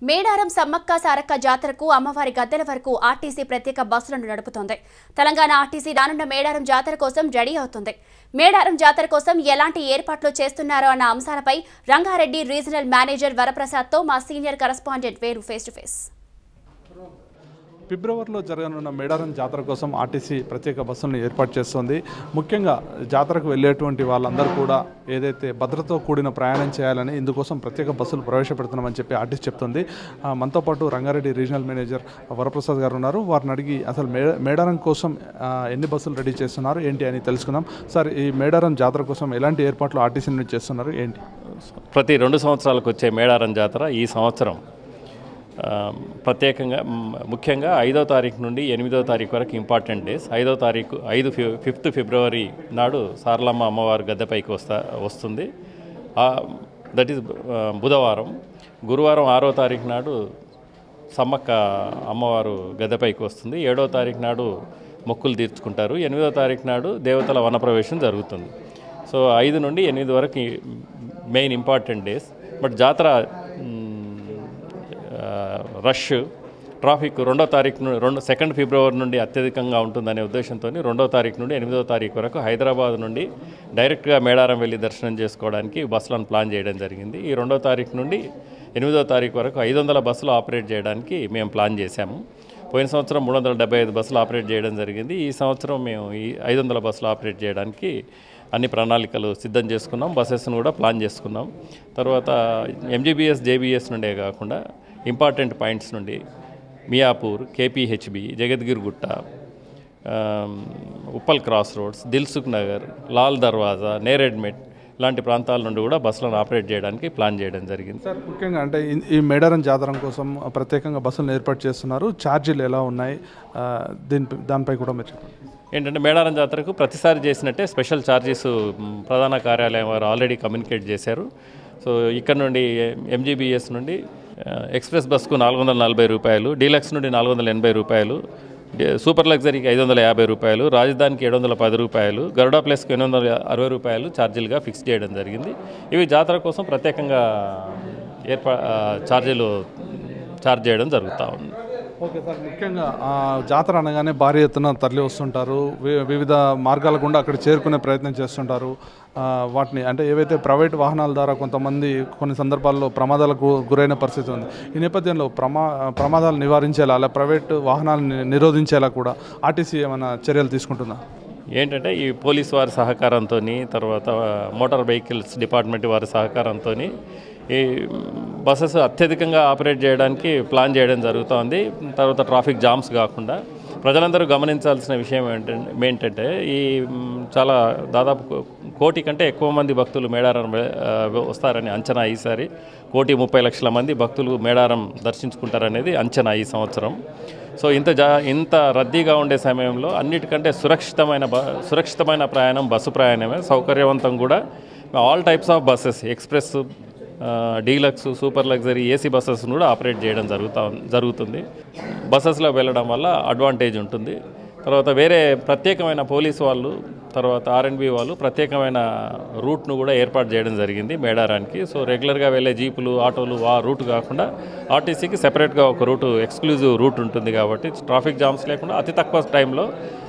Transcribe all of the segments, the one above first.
మేడారం సమ్మక్క సారక్క జాతరకు అమ్మవారి గద్దెల వరకు ఆర్టీసీ ప్రత్యేక బస్సులను నడుపుతోంది తెలంగాణ ఆర్టీసీ రానున్న మేడారం జాతర కోసం రెడీ అవుతుంది మేడారం జాతర కోసం ఎలాంటి ఏర్పాట్లు చేస్తున్నారో అన్న అంశాలపై రంగారెడ్డి రీజనల్ మేనేజర్ వరప్రసాద్తో మా సీనియర్ కరస్పాండెంట్ వేరు ఫేస్ టు ఫేస్ ఫిబ్రవరిలో జరగనున్న మేడారం జాతర కోసం ఆర్టీసీ ప్రత్యేక బస్సులను ఏర్పాటు చేస్తోంది ముఖ్యంగా జాతరకు వెళ్ళేటువంటి వాళ్ళందరూ కూడా ఏదైతే భద్రతతో కూడిన ప్రయాణం చేయాలని ఇందుకోసం ప్రత్యేక బస్సులు ప్రవేశపెడుతున్నామని చెప్పి ఆర్టీసీ చెప్తుంది ఆ, మనతో పాటు రంగారెడ్డి రీజనల్ మేనేజర్ వరప్రసాద్ గారు ఉన్నారు వారిని అడిగి అసలు మే మేడారం కోసం ఆ, ఎన్ని బస్సులు రెడీ చేస్తున్నారు ఏంటి అని తెలుసుకుందాం సార్ ఈ మేడారం జాతర కోసం ఎలాంటి ఏర్పాట్లు ఆర్టీసీ నుండి చేస్తున్నారు ఏంటి ప్రతి రెండు సంవత్సరాలకు వచ్చే మేడారం జాతర ఈ సంవత్సరం ఆ, ప్రత్యేకంగా మ్, ముఖ్యంగా ఐదో తారీఖు నుండి ఎనిమిదో తారీఖు వరకు ఇంపార్టెంట్ డేస్ ఐదో తారీఖు ఐదు ఫి ఫిఫ్త్ ఫిబ్రవరి నాడు సారలమ్మ అమ్మవారు గద్దెపైకి వస్తా వస్తుంది దట్ ఈస్ బుధవారం గురువారం ఆరో తారీఖు నాడు సమ్మక్క అమ్మవారు గద్దెపైకి వస్తుంది ఏడో తారీఖు నాడు మొక్కులు తీర్చుకుంటారు ఎనిమిదో తారీఖు నాడు దేవతల వనప్రవేశం జరుగుతుంది సో ఐదు నుండి ఎనిమిది వరకు ఈ మెయిన్ ఇంపార్టెంట్ డేస్ బట్ జాతర మ్, ఆ, రష్ ట్రాఫిక్ రెండో తారీఖు నుండి రెండు సెకండ్ ఫిబ్రవరి నుండి అత్యధికంగా ఉంటుందనే ఉద్దేశంతో రెండో తారీఖు నుండి ఎనిమిదో తారీఖు వరకు హైదరాబాద్ నుండి డైరెక్ట్గా మేడారం వెళ్ళి దర్శనం చేసుకోవడానికి బస్సులను ప్లాన్ చేయడం జరిగింది ఈ రెండో తారీఖు నుండి ఎనిమిదో తారీఖు వరకు ఐదు వందల బస్సులు ఆపరేట్ చేయడానికి మేము ప్లాన్ చేశాము పోయిన సంవత్సరం మూడు వందల డెబ్బై ఐదు బస్సులు ఆపరేట్ చేయడం జరిగింది ఈ సంవత్సరం మేము ఈ ఐదు వందల బస్సులు ఆపరేట్ చేయడానికి అన్ని ప్రణాళికలు సిద్ధం చేసుకున్నాం బస్సెస్ను కూడా ప్లాన్ చేసుకున్నాం తర్వాత ఎంజీబీఎస్ జేబీఎస్ నుండే కాకుండా ఇంపార్టెంట్ పాయింట్స్ నుండి మియాపూర్ కేపీహెచ్బి జగద్గిరిగుట్ట ఆమ్, Uppal cross roads Dilsukhnagar Lal Darwaza Neredmet ఇలాంటి ప్రాంతాల నుండి కూడా బస్సులను ఆపరేట్ చేయడానికి ప్లాన్ చేయడం జరిగింది సార్ ముఖ్యంగా అంటే ఈ- ఈ మేడారం జాతర కోసం ప్రత్యేకంగా బస్సులను ఏర్పాటు చేస్తున్నారు ఛార్జీలు ఎలా ఉన్నాయి ఆ, దీని దానిపై కూడా మీరు చెప్పండి ఏంటంటే మేడారం జాతరకు ప్రతిసారి చేసినట్టే స్పెషల్ ఛార్జెస్ మ్, ప్రధాన కార్యాలయం వారు ఆల్రెడీ కమ్యూనికేట్ చేశారు సో ఇక్కడ నుండి ఎంజీబీఎస్ నుండి ఆ, ఎక్స్ప్రెస్ బస్కు నాలుగు వందల నలభై రూపాయలు డీలక్స్ నుండి నాలుగు వందల ఎనభై రూపాయలు డి- సూపర్ లగ్జరీకి ఐదు వందల యాభై రూపాయలు రాజధానికి ఏడు వందల పది రూపాయలు గరుడా ప్లస్కి ఎనిమిది వందల అరవై రూపాయలు ఛార్జీలుగా ఫిక్స్ చేయడం జరిగింది ఇవి జాతర కోసం ప్రత్యేకంగా ఏర్పా ఆ, ఛార్జీలు ఛార్జ్ చేయడం జరుగుతూ ఉంది ఓకే సార్ ముఖ్యంగా ఆ, జాతర అనగానే భారీ ఎత్తున తరలి వస్తుంటారు వి- వివిధ మార్గాల గుండా అక్కడ చేరుకునే ప్రయత్నం చేస్తుంటారు ఆ, వాటిని అంటే ఏవైతే ప్రైవేట్ వాహనాల ద్వారా కొంతమంది కొన్ని సందర్భాల్లో ప్రమాదాలకు గురైన పరిస్థితి ఉంది ఈ నేపథ్యంలో ప్రమా ప్రమాదాలు నివారించేలా అలా ప్రైవేట్ వాహనాలను నిరోధించేలా కూడా ఆర్టీసీ ఏమైనా చర్యలు తీసుకుంటుందా ఏంటంటే ఈ పోలీస్ వారి సహకారంతో తర్వాత మోటార్ వెహికల్స్ డిపార్ట్మెంట్ వారి సహకారంతో ఈ బస్సెస్ అత్యధికంగా ఆపరేట్ చేయడానికి ప్లాన్ చేయడం జరుగుతోంది తర్వాత ట్రాఫిక్ జామ్స్ కాకుండా ప్రజలందరూ గమనించాల్సిన విషయం ఏంటంటే ఏంటంటే ఈ మ్, చాలా దాదాపు కో- కోటి కంటే ఎక్కువ మంది భక్తులు మేడారం వె- ఆ, వస్తారని అంచనా ఈసారి కోటి ముప్పై లక్షల మంది భక్తులు మేడారం దర్శించుకుంటారనేది అంచనా ఈ సంవత్సరం సో ఇంత జా ఇంత రద్దీగా ఉండే సమయంలో అన్నిటికంటే సురక్షితమైన బ సురక్షితమైన ప్రయాణం బస్సు ప్రయాణమే సౌకర్యవంతం కూడా all types of buses express deluxe super luxury AC buses కూడా ఆపరేట్ చేయడం జరుగుతా జరుగుతుంది బస్సెస్లో వెళ్ళడం వల్ల అడ్వాంటేజ్ ఉంటుంది తర్వాత వేరే ప్రత్యేకమైన పోలీస్ వాళ్ళు తర్వాత ఆర్ఎండ్బి వాళ్ళు ప్రత్యేకమైన రూట్ను కూడా ఏర్పాటు చేయడం జరిగింది మేడారానికి సో రెగ్యులర్గా వెళ్ళే జీపులు ఆటోలు ఆ రూట్ కాకుండా ఆర్టీసీకి సెపరేట్గా ఒక రూట్ ఎక్స్క్లూజివ్ రూట్ ఉంటుంది కాబట్టి ట్రాఫిక్ జామ్స్ లేకుండా అతి తక్కువ టైంలో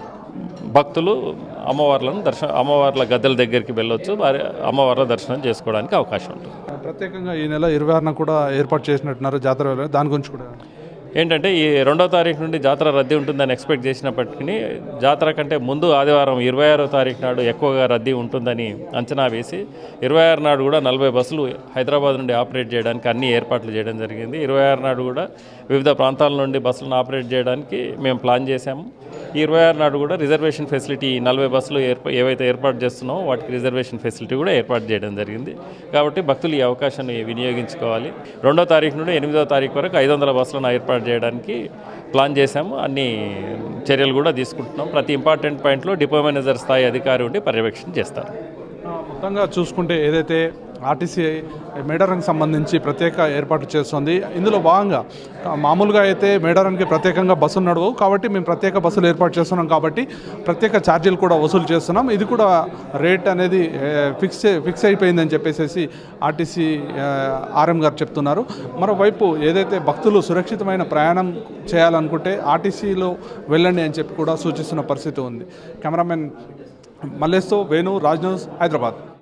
భక్తులు అమ్మవార్లను దర్శనం అమ్మవార్ల గద్దెల దగ్గరికి వెళ్ళొచ్చు వారి అమ్మవార్ల దర్శనం చేసుకోవడానికి అవకాశం ఉంటుంది ప్రత్యేకంగా ఈ నెల ఇరవై ఆరున కూడా ఏర్పాటు చేసినట్టున్నారు జాతర వేళ. దాని గురించి కూడా ఏంటంటే ఈ రెండో తారీఖు నుండి జాతర రద్దీ ఉంటుందని ఎక్స్పెక్ట్ చేసినప్పటికీ జాతర కంటే ముందు ఆదివారం ఇరవై ఆరో తారీఖు నాడు ఎక్కువగా రద్దీ ఉంటుందని అంచనా వేసి ఇరవై ఆరు నాడు కూడా నలభై బస్సులు హైదరాబాద్ నుండి ఆపరేట్ చేయడానికి అన్ని ఏర్పాట్లు చేయడం జరిగింది ఇరవై ఆరు నాడు కూడా వివిధ ప్రాంతాల నుండి బస్సులను ఆపరేట్ చేయడానికి మేము ప్లాన్ చేశాము ఈ ఇరవై ఆరు నాడు కూడా రిజర్వేషన్ ఫెసిలిటీ ఈ నలభై బస్సులు ఏర్ప ఏవైతే ఏర్పాటు చేస్తున్నామో వాటికి రిజర్వేషన్ ఫెసిలిటీ కూడా ఏర్పాటు చేయడం జరిగింది కాబట్టి భక్తులు ఈ అవకాశాన్ని వినియోగించుకోవాలి రెండో తారీఖు నుండి ఎనిమిదో తారీఖు వరకు ఐదు వందల బస్సులను ఏర్పాటు చేయడానికి ప్లాన్ చేశాము అన్ని చర్యలు కూడా తీసుకుంటున్నాం ప్రతి ఇంపార్టెంట్ పాయింట్లో డిపో మేనేజర్ స్థాయి అధికారి ఉండి పర్యవేక్షణ చేస్తారు ఆ, మొత్తంగా చూసుకుంటే ఏదైతే ఆర్టీసీ మేడారంకి సంబంధించి ప్రత్యేక ఏర్పాటు చేస్తుంది ఇందులో భాగంగా మామూలుగా అయితే మేడారానికి ప్రత్యేకంగా బస్సులు నడవవు కాబట్టి మేము ప్రత్యేక బస్సులు ఏర్పాటు చేస్తున్నాం కాబట్టి ప్రత్యేక ఛార్జీలు కూడా వసూలు చేస్తున్నాం ఇది కూడా రేట్ అనేది ఏ, ఫిక్స్ ఫిక్స్ అయిపోయిందని చెప్పేసి ఆర్టీసీ ఆ, ఆర్ఎం గారు చెప్తున్నారు మరోవైపు ఏదైతే భక్తులు సురక్షితమైన ప్రయాణం చేయాలనుకుంటే ఆర్టీసీలో వెళ్ళండి అని చెప్పి కూడా సూచిస్తున్న పరిస్థితి ఉంది కెమెరామెన్ మల్లేష్తో వేణు రాజ్ న్యూస్ హైదరాబాద్